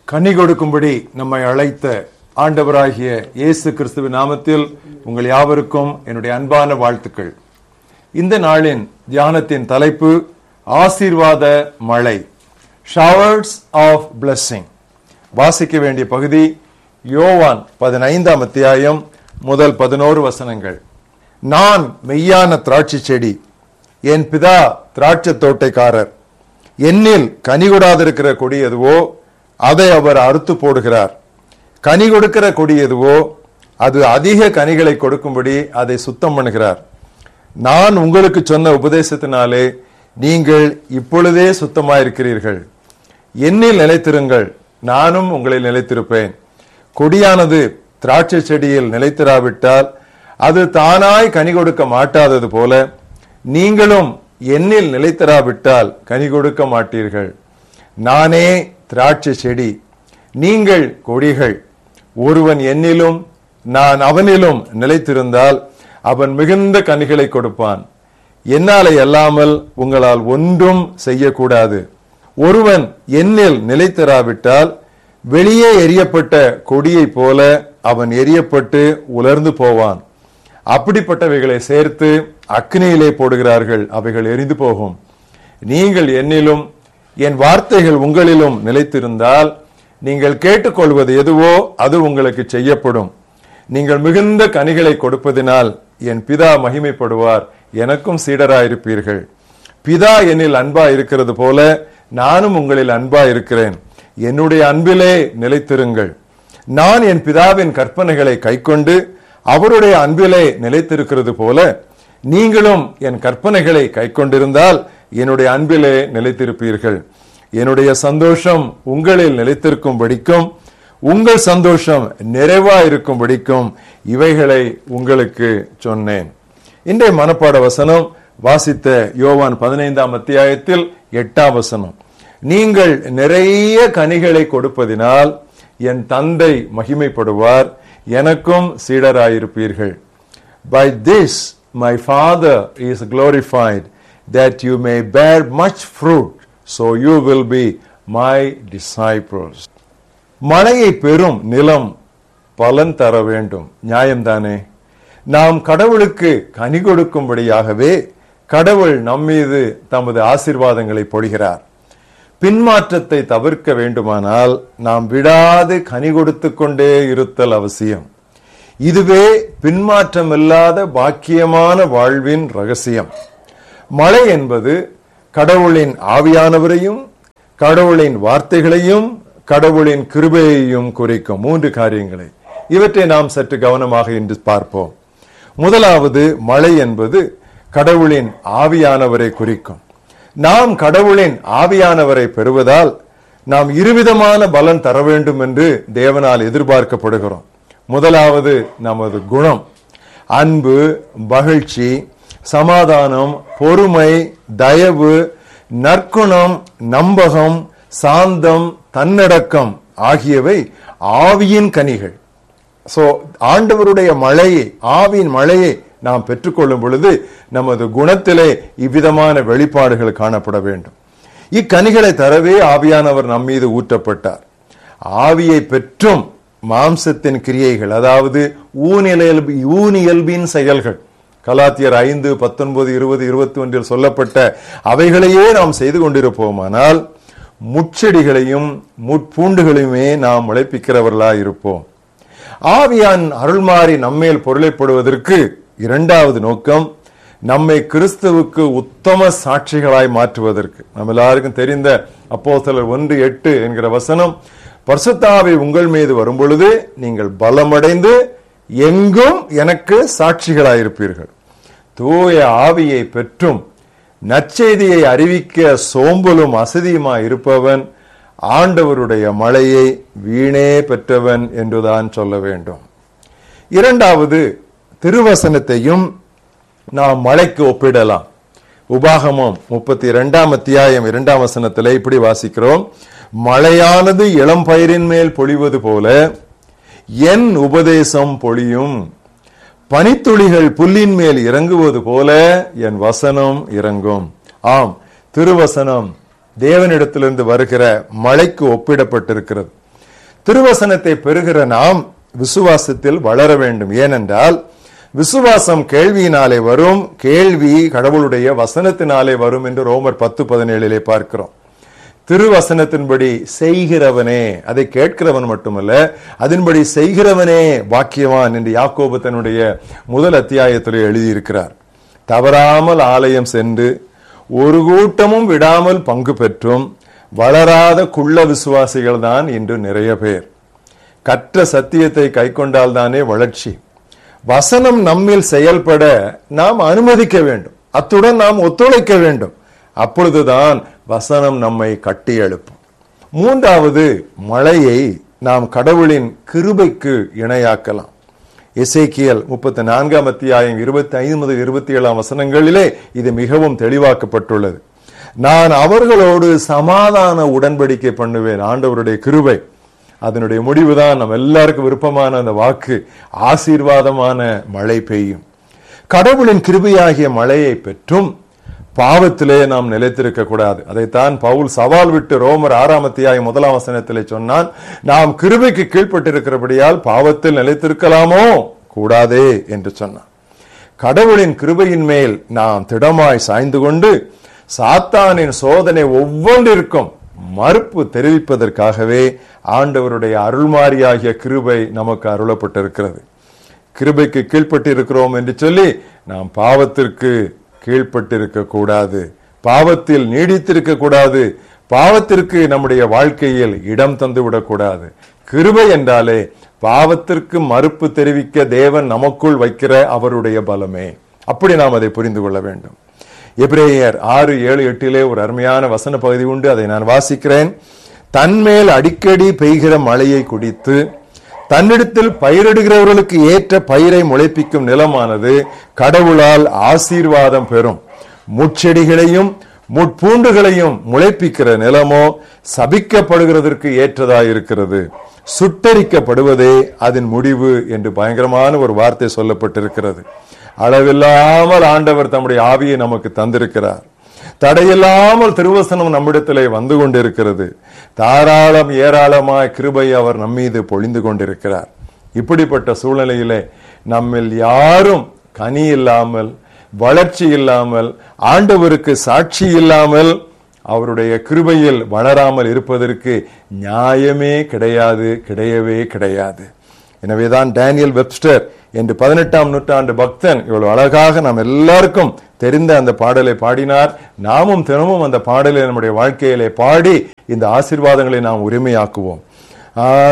கனி கொடுக்கும்படி நம்மை அழைத்த ஆண்டவராகிய இயேசு கிறிஸ்துவின் நாமத்தில் உங்கள் யாவருக்கும் என்னுடைய அன்பான வாழ்த்துக்கள் இந்த நாளின் தியானத்தின் தலைப்பு ஆசீர்வாத மழை ஷவர்ஸ் ஆஃப் blessing வாசிக்க வேண்டிய பகுதி யோவான் பதினைந்தாம் அத்தியாயம் முதல் பதினோரு வசனங்கள் நான் மெய்யான திராட்சை செடி என் பிதா திராட்சை தோட்டைக்காரர் என்னில் கனி கொடாதிருக்கிற கொடி எதுவோ அதை அவர் அறுத்து போடுகிறார் கனி கொடுக்கிற கொடி எதுவோ அது அதிக கனிகளை கொடுக்கும்படி அதை சுத்தம் பண்ணுகிறார் நான் உங்களுக்கு சொன்ன உபதேசத்தினாலே நீங்கள் இப்பொழுதே சுத்தமாயிருக்கிறீர்கள் என்னில் நிலைத்திருங்கள் நானும் உங்களில் நிலைத்திருப்பேன் கொடியானது திராட்சை செடியில் நிலைத்திராவிட்டால் அது தானாய் கனி கொடுக்க மாட்டாதது போல நீங்களும் என்னில் நிலைத்திராவிட்டால் கனி கொடுக்க மாட்டீர்கள் நானே திராட்சை செடி நீங்கள் கொடிகள் ஒருவன் என்னிலும் நான் அவனிலும் நிலைத்திருந்தால் அவன் மிகுந்த கனிகளை கொடுப்பான் என்னாலே அல்லாமல் உங்களால் ஒன்றும் செய்யக்கூடாது ஒருவன் என்னில் நிலைத்திராவிட்டால் வெளியே எரியப்பட்ட கொடியைப் போல அவன் எரியப்பட்டு உலர்ந்து போவான் அப்படிப்பட்டவைகளை சேர்த்து அக்னியிலே போடுகிறார்கள் அவைகள் எரிந்து போகும் நீங்கள் என்னிலும் என் வார்த்தைகள் உங்களிலும் நிலைத்திருந்தால் நீங்கள் கேட்டுக்கொள்வது எதுவோ அது உங்களுக்கு செய்யப்படும் நீங்கள் மிகுந்த கனிகளை கொடுப்பதினால் என் பிதா மகிமைப்படுவார் எனக்கும் சீடராயிருப்பீர்கள் பிதா என்னில் அன்பா இருக்கிறது போல நானும் உங்களில் அன்பா இருக்கிறேன் என்னுடைய அன்பிலே நிலைத்திருங்கள் நான் என் பிதாவின் கற்பனைகளை கைக்கொண்டு அவருடைய அன்பிலே நிலைத்திருக்கிறது போல நீங்களும் என் கற்பனைகளை கைக்கொண்டிருந்தால் என்னுடைய அன்பிலே நிலைத்திருப்பீர்கள் என்னுடைய சந்தோஷம் உங்களில் நிலைத்திருக்கும்படிக்கும் உங்கள் சந்தோஷம் நிறைவா இருக்கும்படிக்கும் இவைகளை உங்களுக்கு சொன்னேன் இன்றைய மனப்பாட வசனம் வாசித்த யோவான் பதினைந்தாம் அத்தியாயத்தில் எட்டாம் வசனம் நீங்கள் நிறைய கனிகளை கொடுப்பதினால் என் தந்தை மகிமைப்படுவார் எனக்கும் சீடராயிருப்பீர்கள் by this my father is glorified that you may bear much fruit so you will be my disciples மழையை பெறும் நிலம் பலன் தர வேண்டும் நியாயம்தானே நாம் கடவுளுக்கு கனி கொடுக்கும்படியாகவே கடவுள் நம்மீது தமது ஆசீர்வாதங்களை பொழிகிறார் பின்மாற்றத்தை தவிர்க்க வேண்டுமானால் நாம் விடாது கனி கொடுத்து கொண்டே இருத்தல் அவசியம் இதுவே பின்மாற்றமில்லாத பாக்கியமான வாழ்வின் ரகசியம் மழை என்பது கடவுளின் ஆவியானவரையும் கடவுளின் வார்த்தைகளையும் கடவுளின் கிருபையையும் குறிக்கும் மூன்று காரியங்களை இவற்றை நாம் சற்று கவனமாக இன்று பார்ப்போம் முதலாவது மழை என்பது கடவுளின் ஆவியானவரை குறிக்கும் நாம் கடவுளின் ஆவியானவரை பெறுவதால் நாம் இருவிதமான பலன் தர வேண்டும் என்று தேவனால் எதிர்பார்க்கப்படுகிறோம் முதலாவது நமது குணம் அன்பு மகிழ்ச்சி சமாதானம் பொறுமை தயவு நற்குணம் நம்பகம் சாந்தம் தன்னடக்கம் ஆகியவை ஆவியின் கனிகள் சோ ஆண்டவருடைய மழையை ஆவியின் மழையை நாம் பெற்றுக்கொள்ளும் பொழுது நமது குணத்திலே இவ்விதமான வெளிப்பாடுகள் காணப்பட வேண்டும் இக்கனிகளை தரவே ஆவியானவர் நம் மீது ஊற்றப்பட்டார் ஆவியை பெற்றும் மாம்சத்தின் கிரியைகள் அதாவது ஊனியல் ஊனியல்பின் செயல்கள் கலாத்தியர் ஐந்து பத்தொன்பது இருபது இருபத்தி ஒன்றில் சொல்லப்பட்ட அவைகளையே நாம் செய்து கொண்டிருப்போமானால் முச்செடிகளையும் முட்பூண்டுகளையுமே நாம் முளைப்பிக்கிறவர்களாய் இருப்போம் ஆவியான் அருள்மாறி நம்மேல் பொருளைப்படுவதற்கு இரண்டாவது நோக்கம் நம்மை கிறிஸ்துவுக்கு உத்தம சாட்சிகளாய் மாற்றுவதற்கு நம்ம எல்லாருக்கும் தெரிந்த அப்போ சிலர் ஒன்று எட்டு என்கிற வசனம் பரிசுத்தாவை உங்கள் மீது வரும் பொழுது நீங்கள் பலமடைந்து எங்கும் எனக்கு சாட்சிகளாயிருப்பீர்கள் தூய ஆவியை பெற்றும் நற்செய்தியை அறிவிக்க சோம்பலும் அசதியுமாய் இருப்பவன் ஆண்டவருடைய மழையை வீணே பெற்றவன் என்றுதான் சொல்ல வேண்டும் இரண்டாவது திருவசனத்தையும் நாம் மழைக்கு ஒப்பிடலாம் உபாகமம் முப்பத்தி இரண்டாம் அத்தியாயம் இரண்டாம் வசனத்திலே இப்படி வாசிக்கிறோம் மழையானது இளம் பயிரின் மேல் பொழிவது போல என் உபதேசம் பொழியும் பனித்துளிகள் புல்லின் மேல் இறங்குவது போல என் வசனம் இறங்கும் ஆம் திருவசனம் தேவனிடத்திலிருந்து வருகிற மழைக்கு ஒப்பிடப்பட்டிருக்கிறது திருவசனத்தை பெறுகிற நாம் விசுவாசத்தில் வளர வேண்டும் ஏனென்றால் விசுவாசம் கேள்வியினாலே வரும் கேள்வி கடவுளுடைய வசனத்தினாலே வரும் என்று ரோமர் பத்து பதினேழிலே பார்க்கிறோம் திருவசனத்தின்படி செய்கிறவனே அதை கேட்கிறவன் மட்டுமல்ல அதன்படி செய்கிறவனே பாக்கியவான் என்று யாக்கோபு தன்னுடைய முதல் அத்தியாயத்தில் எழுதியிருக்கிறார் தவறாமல் ஆலயம் சென்று ஒரு கூட்டமும் விடாமல் பங்கு பெற்றும் வளராத குள்ள விசுவாசிகள் தான் இன்று நிறைய பேர் கற்ற சத்தியத்தை கைக்கொண்டால் தானே வளர்ச்சி வசனம் நம்மில் செயல்பட நாம் அனுமதிக்க வேண்டும் அத்துடன் நாம் ஒத்துழைக்க வேண்டும் அப்பொழுதுதான் வசனம் நம்மை கட்டி எழுப்பும் மூன்றாவது மழையை நாம் கடவுளின் கிருபைக்கு இணையாக்கலாம் எசேக்கியல் முப்பத்தி நான்காம் அத்தியாயம் இருபத்தி ஐந்து முதல் இருபத்தி ஏழாம் வசனங்களிலே இது மிகவும் தெளிவாக்கப்பட்டுள்ளது நான் அவர்களோடு சமாதான உடன்படிக்கை பண்ணுவேன் ஆண்டவருடைய கிருபை அதனுடைய முடிவுதான் நம்ம எல்லாருக்கும் விருப்பமான அந்த வாக்கு ஆசீர்வாதமான மழை பெய்யும் கடவுளின் கிருபையாகிய மழையை பெற்றும் பாவத்திலே நாம் நிலைத்திருக்க கூடாது அதைத்தான் பவுல் சவால் விட்டு ரோமர் ஆறாம் அத்தியாயம் முதலாம் வசனத்திலே சொன்னான் நாம் கிருபைக்கு கீழ்ப்பட்டிருக்கிறபடியால் பாவத்தில் நிலைத்திருக்கலாமோ கூடாதே என்று சொன்னான் கடவுளின் கிருபையின் மேல் நாம் திடமாய் சாய்ந்து கொண்டு சாத்தானின் சோதனை ஒவ்வொன்றிற்கும் மறுப்பு தெரிவிப்பதற்காகவே ஆண்டவருடைய அருள்மாரியாகிய கிருபை நமக்கு அருளப்பட்டிருக்கிறது கிருபைக்கு கீழ்ப்பட்டு இருக்கிறோம் என்று சொல்லி நாம் பாவத்திற்கு கீழ்ப்பட்டிருக்க கூடாது பாவத்தில் நீடித்திருக்க கூடாது பாவத்திற்கு நம்முடைய வாழ்க்கையில் இடம் தந்து விடக்கூடாது கிருபை என்றாலே பாவத்திற்கு மறுப்பு தெரிவிக்க தேவன் நமக்குள் வைக்கிற அவருடைய பலமே அப்படி நாம் அதை புரிந்து கொள்ள வேண்டும் எபிரேயர் ஆறு ஏழு எட்டிலே ஒரு அருமையான வசன பகுதி உண்டு அதை நான் வாசிக்கிறேன் தன்மேல் அடிக்கடி பெய்கிற மழையை குடித்து தன்னிடத்தில் பயிரிடுகிறவர்களுக்கு ஏற்ற பயிரை முளைப்பிக்கும் நிலமானது கடவுளால் ஆசீர்வாதம் பெறும் முட்செடிகளையும் முட்பூண்டுகளையும் முளைப்பிக்கிற நிலமோ சபிக்கப்படுகிறதற்கு ஏற்றதாயிருக்கிறது சுட்டரிக்கப்படுவதே அதன் முடிவு என்று பயங்கரமான ஒரு வார்த்தை சொல்லப்பட்டிருக்கிறது அளவில்லாமல் ஆண்டவர் தம்முடைய ஆவியை நமக்கு தந்திருக்கிறார் தடையில்லாமல் திருவசனம் நம்மிடத்திலே வந்து கொண்டிருக்கிறது தாராளம் ஏராளமாய் கிருபை அவர் நம்மீது பொழிந்து கொண்டிருக்கிறார் இப்படிப்பட்ட சூழ்நிலையிலே நம்மில் யாரும் கனி இல்லாமல் வளர்ச்சி இல்லாமல் ஆண்டவருக்கு சாட்சி இல்லாமல் அவருடைய கிருபையில் வளராமல் இருப்பதற்கு நியாயமே கிடையாது கிடையவே கிடையாது எனவேதான் டேனியல் வெப்ஸ்டர் என்று பதினெட்டாம் நூற்றாண்டு பக்தன் இவ்வளவு அழகாக நாம் எல்லாருக்கும் தெரிந்த அந்த பாடலை பாடினார் நாமும் தினமும் அந்த பாடலை நம்முடைய வாழ்க்கையிலே பாடி இந்த ஆசீர்வாதங்களை நாம் உரிமையாக்குவோம்